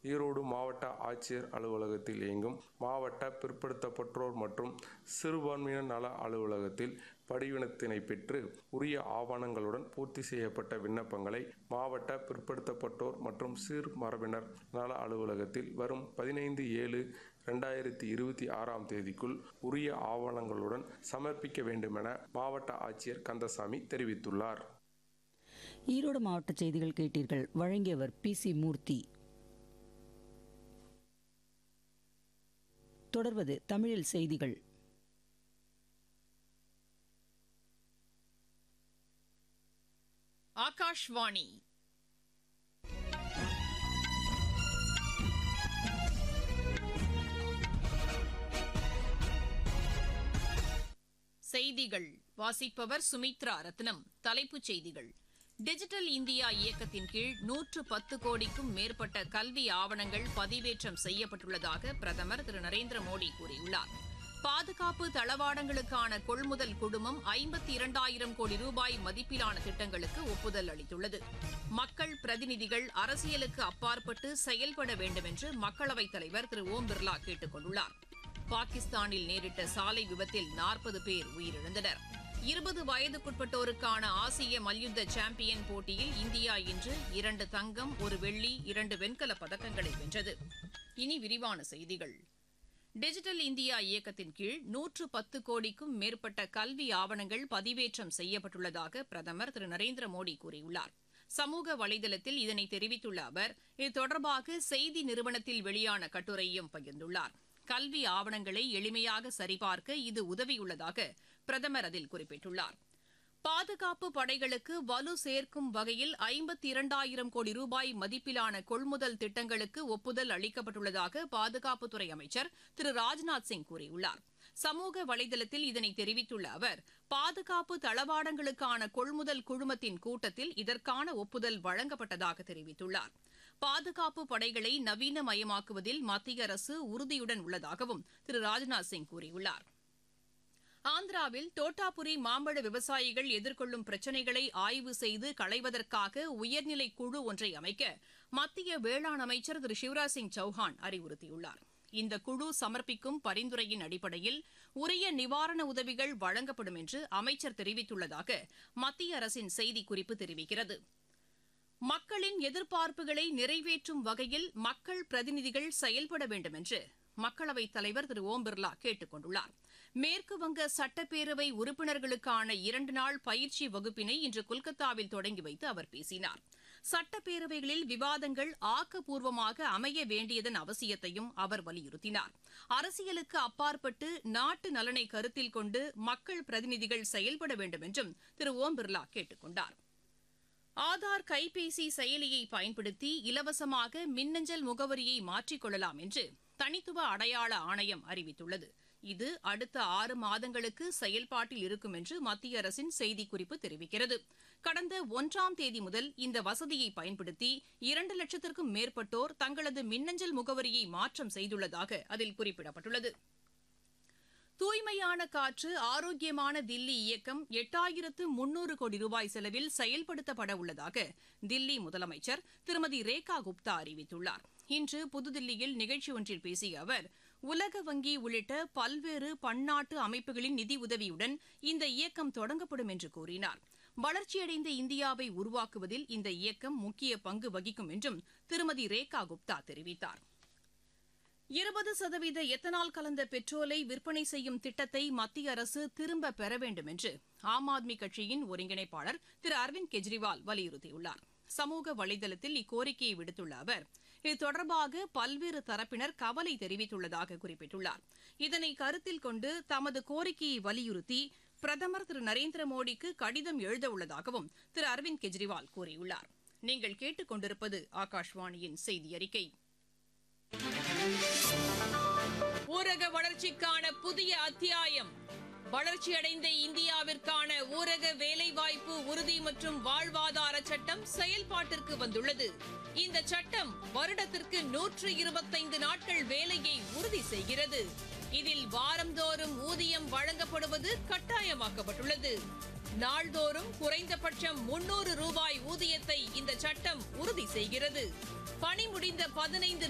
ஈரோடு மாவட்ட ஆட்சியர் அலுவலகத்தில் இயங்கும் மாவட்ட பிற்படுத்தப்பட்டோர் மற்றும் சிறுபான்மையினர் நல அலுவலகத்தில் படிவினத்தினை பெற்று உரிய ஆவணங்களுடன் பூர்த்தி செய்யப்பட்ட விண்ணப்பங்களை மாவட்ட பிற்படுத்தப்பட்டோர் மற்றும் சிறு மரபினர் நல அலுவலகத்தில் வரும் பதினைந்து ஏழு ரெண்டாயிரத்தி இருபத்தி ஆறாம் தேதிக்குள் உரிய ஆவணங்களுடன் சமர்ப்பிக்க வேண்டுமென மாவட்ட ஆட்சியர் கந்தசாமி தெரிவித்துள்ளார் ஈரோடு மாவட்ட செய்திகள் கேட்டீர்கள் வழங்கியவர் பி சி மூர்த்தி தொடர்வது தமிழில் செய்திகள் ஆகாஷ்வாணி செய்திகள் வாசிப்பவர் சுமித்ரா ரத்னம் தலைப்புச் செய்திகள் டிஜிட்டல் இந்தியா இயக்கத்தின் கீழ் நூற்று பத்து கோடிக்கும் மேற்பட்ட கல்வி ஆவணங்கள் பதிவேற்றம் செய்யப்பட்டுள்ளதாக பிரதமர் திரு நரேந்திர மோடி கூறியுள்ளார் பாதுகாப்பு தளவாடங்களுக்கான கொள்முதல் குழுமம் ஐம்பத்தி இரண்டாயிரம் கோடி ரூபாய் மதிப்பிலான திட்டங்களுக்கு ஒப்புதல் அளித்துள்ளது மக்கள் பிரதிநிதிகள் அரசியலுக்கு அப்பாற்பட்டு செயல்பட வேண்டும் என்று மக்களவைத் தலைவர் திரு ஓம் பிர்லா கேட்டுக் கொண்டுள்ளார் பாகிஸ்தானில் நேரிட்ட சாலை விபத்தில் நாற்பது பேர் உயிரிழந்தனர் இருபது வயதுக்குட்பட்டோருக்கான ஆசிய மல்யுத்த சாம்பியன் போட்டியில் இந்தியா இன்று இரண்டு தங்கம் ஒரு வெள்ளி இரண்டு வெண்கலப் பதக்கங்களை வென்றது இனி விரிவான செய்திகள் டிஜிட்டல் இந்தியா இயக்கத்தின் கீழ் நூற்று பத்து கோடிக்கும் மேற்பட்ட கல்வி ஆவணங்கள் பதிவேற்றம் செய்யப்பட்டுள்ளதாக பிரதமர் திரு நரேந்திர மோடி கூறியுள்ளார் சமூக வலைதளத்தில் இதனை தெரிவித்துள்ள அவர் இது தொடர்பாக செய்தி நிறுவனத்தில் வெளியான கட்டுரையும் பகிர்ந்துள்ளார் கல்வி ஆவணங்களை எளிமையாக சரிபார்க்க இது உதவியுள்ளதாக பிரதமர் அதில் குறிப்பிட்டுள்ளார் பாதுகாப்பு படைகளுக்கு வலு சேர்க்கும் வகையில் ஐம்பத்தி இரண்டாயிரம் கோடி ரூபாய் மதிப்பிலான கொள்முதல் திட்டங்களுக்கு ஒப்புதல் அளிக்கப்பட்டுள்ளதாக பாதுகாப்புத்துறை அமைச்சர் திரு ராஜ்நாத் சிங் கூறியுள்ளார் சமூக வலைதளத்தில் இதனை தெரிவித்துள்ள அவர் பாதுகாப்பு தளவாடங்களுக்கான கொள்முதல் குழுமத்தின் கூட்டத்தில் இதற்கான ஒப்புதல் வழங்கப்பட்டதாக தெரிவித்துள்ளார் பாதுகாப்பு படைகளை நவீனமயமாக்குவதில் மத்திய அரசு உறுதியுடன் உள்ளதாகவும் திரு ராஜ்நாத் சிங் கூறியுள்ளார் ஆந்திராவில் தோட்டாபுரி மாம்பழ விவசாயிகள் எதிர்கொள்ளும் பிரச்சினைகளை ஆய்வு செய்து களைவதற்காக உயர்நிலை குழு ஒன்றை அமைக்க மத்திய வேளாண் அமைச்சர் திரு சிவராஜ் சிங் சௌஹான் அறிவுறுத்தியுள்ளார் இந்த குழு சமர்ப்பிக்கும் பரிந்துரையின் அடிப்படையில் உரிய நிவாரண உதவிகள் வழங்கப்படும் என்று அமைச்சர் தெரிவித்துள்ளதாக மத்திய அரசின் செய்திக்குறிப்பு தெரிவிக்கிறது மக்களின் எதிர்பார்ப்புகளை நிறைவேற்றும் வகையில் மக்கள் பிரதிநிதிகள் செயல்பட வேண்டும் என்று மக்களவைத் தலைவர் திரு ஓம் பிர்லா கேட்டுக் கொண்டுள்ளார் மேற்குவங்க சட்டப்பேரவை உறுப்பினர்களுக்கான இரண்டு நாள் பயிற்சி வகுப்பினை இன்று கொல்கத்தாவில் தொடங்கி வைத்து அவர் பேசினார் சட்டப்பேரவைகளில் விவாதங்கள் ஆக்கப்பூர்வமாக அமைய வேண்டியதன் அவசியத்தையும் அவர் வலியுறுத்தினார் அரசியலுக்கு அப்பாற்பட்டு நாட்டு நலனை கருத்தில் கொண்டு மக்கள் பிரதிநிதிகள் செயல்பட வேண்டும் என்றும் திரு ஓம் பிர்லா கேட்டுக் கொண்டார் ஆதார் கைபேசி செயலியை பயன்படுத்தி இலவசமாக மின்னஞ்சல் முகவரியை மாற்றிக்கொள்ளலாம் என்று தனித்துவ அடையாள ஆணையம் அறிவித்துள்ளது இது அடுத்த ஆறு மாதங்களுக்கு செயல்பாட்டில் இருக்கும் என்று மத்திய அரசின் செய்திக்குறிப்பு தெரிவிக்கிறது கடந்த ஒன்றாம் தேதி முதல் இந்த வசதியை பயன்படுத்தி இரண்டு லட்சத்திற்கும் மேற்பட்டோர் தங்களது மின்னஞ்சல் முகவரியை மாற்றம் செய்துள்ளதாக அதில் குறிப்பிடப்பட்டுள்ளது தூய்மையான காற்று ஆரோக்கியமான தில்லி இயக்கம் எட்டாயிரத்து முன்னூறு கோடி ரூபாய் செலவில் செயல்படுத்தப்பட உள்ளதாக தில்லி முதலமைச்சர் திருமதி ரேகா குப்தா அறிவித்துள்ளார் இன்று புதுதில்லியில் நிகழ்ச்சி ஒன்றில் பேசிய அவர் உலக வங்கி உள்ளிட்ட பல்வேறு பன்னாட்டு அமைப்புகளின் நிதி உதவியுடன் இந்த இயக்கம் தொடங்கப்படும் என்று கூறினார் வளர்ச்சியடைந்த இந்தியாவை உருவாக்குவதில் இந்த இயக்கம் முக்கிய பங்கு வகிக்கும் என்றும் திருமதி ரேகா குப்தா தெரிவித்தாா் இருபது சதவீத எத்தனால் கலந்த பெட்ரோலை விற்பனை செய்யும் திட்டத்தை மத்திய அரசு திரும்ப பெற வேண்டும் என்று ஆம் ஆத்மி கட்சியின் ஒருங்கிணைப்பாளர் திரு அரவிந்த் கெஜ்ரிவால் வலியுறுத்தியுள்ளார் சமூக வலைதளத்தில் இக்கோரிக்கையை விடுத்துள்ள அவர் இது தொடர்பாக பல்வேறு தரப்பினர் கவலை தெரிவித்துள்ளதாக குறிப்பிட்டுள்ளார் இதனை கருத்தில் கொண்டு தமது கோரிக்கையை வலியுறுத்தி பிரதமர் திரு நரேந்திர மோடிக்கு கடிதம் எழுத உள்ளதாகவும் திரு அரவிந்த் கெஜ்ரிவால் கூறியுள்ளார் நீங்கள் கேட்டுக் கொண்டிருப்பது ஆகாஷ்வாணியின் செய்தி அறிக்கை ஊரக வளர்ச்சிக்கான புதிய அத்தியாயம் வளர்ச்சியடைந்த இந்தியாவிற்கான ஊரக வேலைவாய்ப்பு உறுதி மற்றும் வாழ்வாதார சட்டம் செயல்பாட்டிற்கு வந்துள்ளது இந்த சட்டம் வருடத்திற்கு நூற்று இருபத்தைந்து நாட்கள் வேலையை உறுதி செய்கிறது இதில் வாரந்தோறும் ஊதியம் வழங்கப்படுவது கட்டாயமாக்கப்பட்டுள்ளது நாள்தோறும் குறைந்தபட்சம் முன்னூறு ரூபாய் ஊதியத்தை இந்த சட்டம் உறுதி செய்கிறது பணி முடிந்த பதினைந்து